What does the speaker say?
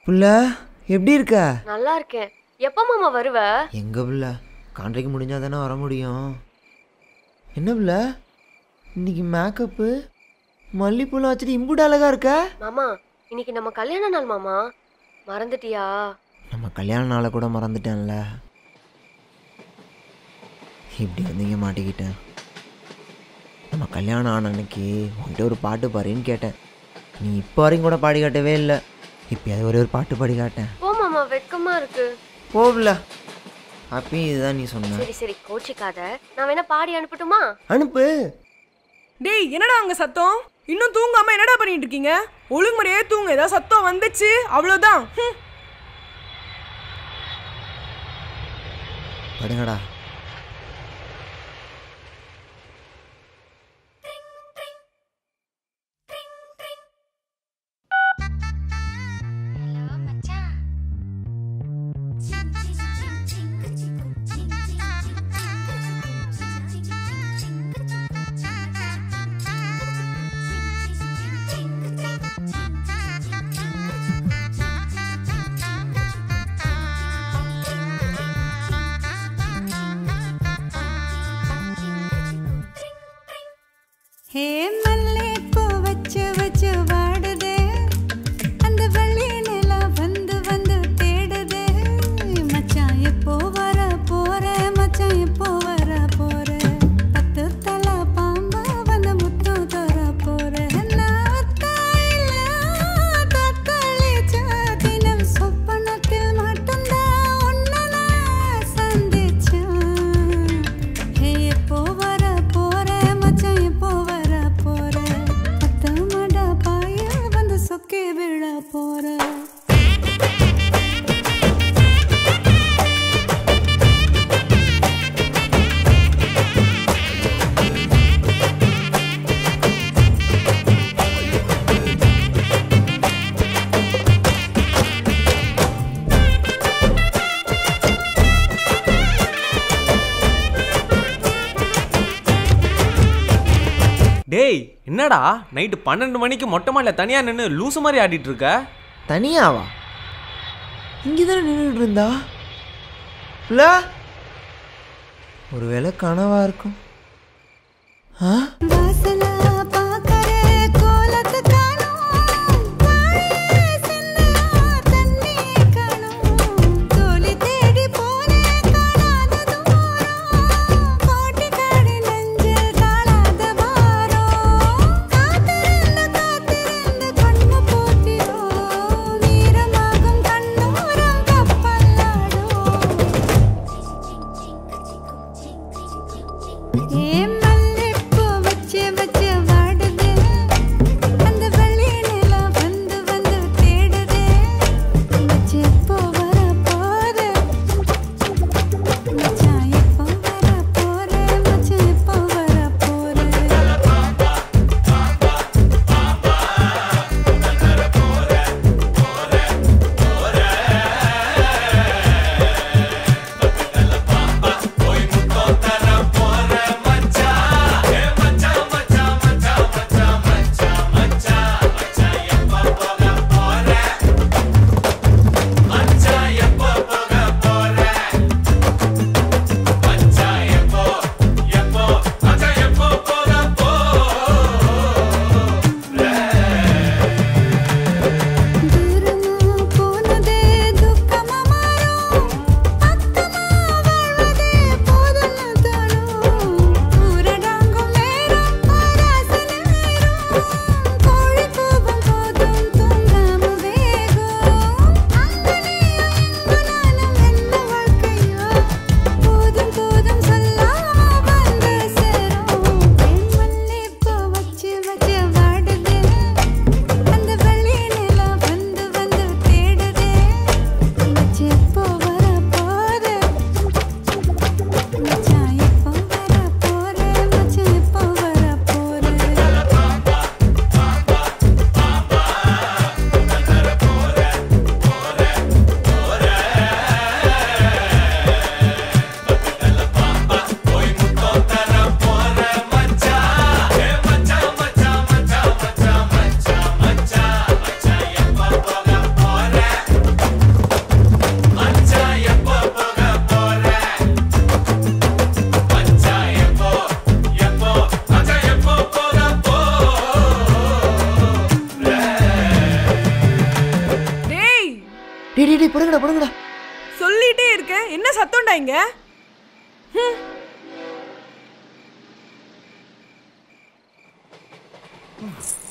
புள்ள எப்படி இருக்க நல்லா இருக்கேன் எப்ப மாமா வருவ எங்க புள்ள கான்ட்ராக்ட் முடிஞ்சால் தானே வர முடியும் என்ன புள்ள இன்னைக்கு மேக்கப்பு மல்லிப்பூலாம் வச்சுட்டு இம்புட்டு அழகா இருக்க மாமா இன்னைக்கு நம்ம கல்யாண நாள் மாமா மறந்துட்டியா நம்ம கல்யாண நாளை கூட மறந்துட்டேன்ல இப்படி வந்து இங்கே மாட்டிக்கிட்டேன் நம்ம கல்யாணம் ஆன அன்னைக்கு உன்கிட்ட ஒரு பாட்டு பாருன்னு கேட்டேன் நீ இப்போ வரைக்கும் கூட பாடி காட்டவே இல்லை இப்போயாவது ஒரே ஒரு பாட்டு பாடி காட்டேன் போ மாமா வெட்கமா இருக்கு போகல அப்பயும் இதுதான் நீ சொன்ன சரி சரி கோச்சிக்காத நான் வேணா பாடி அனுப்பட்டுமா அனுப்பு டேய் என்னடா அங்க சத்தம் இன்னும் தூங்காம என்னடா பண்ணிட்டு இருக்கீங்க ஒழுங்குமுறையே தூங்க ஏதாவது சத்தம் வந்துச்சு அவ்வளவுதான் ஹம். படுங்கடா ஹே மல்லே பூ வச்சு வச்சு வாடுதே அந்த வள்ளி நிலா வந்து வந்து தேடுதே மச்சான் எப்போ வர போற மச்சான் எப்போ வர போற பத்து தலை பாம்பா வந்து முத்து தர போற நான் ஒத்தாயில தத்தளிச்ச தினம் சொப்பனத்தில் மட்டும்தான் உன்னை நான் சந்திச்சேன் ஹே எப்போ வர போற மச்சான் எப்போ வர போற பத்து மட பாய வந்து சொக்கி விழ போற டேய் என்னடா நைட்டு பன்னெண்டு மணிக்கு மொட்டை மாடில தனியா நின்று லூசு மாதிரி ஆடிட்டு இருக்க தனியாவா இங்கே தானே நின்றுட்டு இருந்தா புள்ள ஒருவேளை கனவா இருக்கும் ஆ வாசல பாக்கற கோலத்து காணோம் வாழை சின்னலா தண்ணி காணோம் தோழி தேடி போனேன் காணாத தூரம் கோட்டிக்காடி நெஞ்சில் தாழாத வாரம் காத்திருந்து காத்திருந்து கண்ணு போத்திரோ வீரமாகும் கண்ணோரம் கப்பல்லாடும் ஏ மல்லிப்பூ வச்சு வச்சு டேய் டேய், டேய் படுங்கடா படுங்கடா சொல்லிட்டே இருக்கேன் என்ன சத்தம்டா இங்க ஹம். ஆ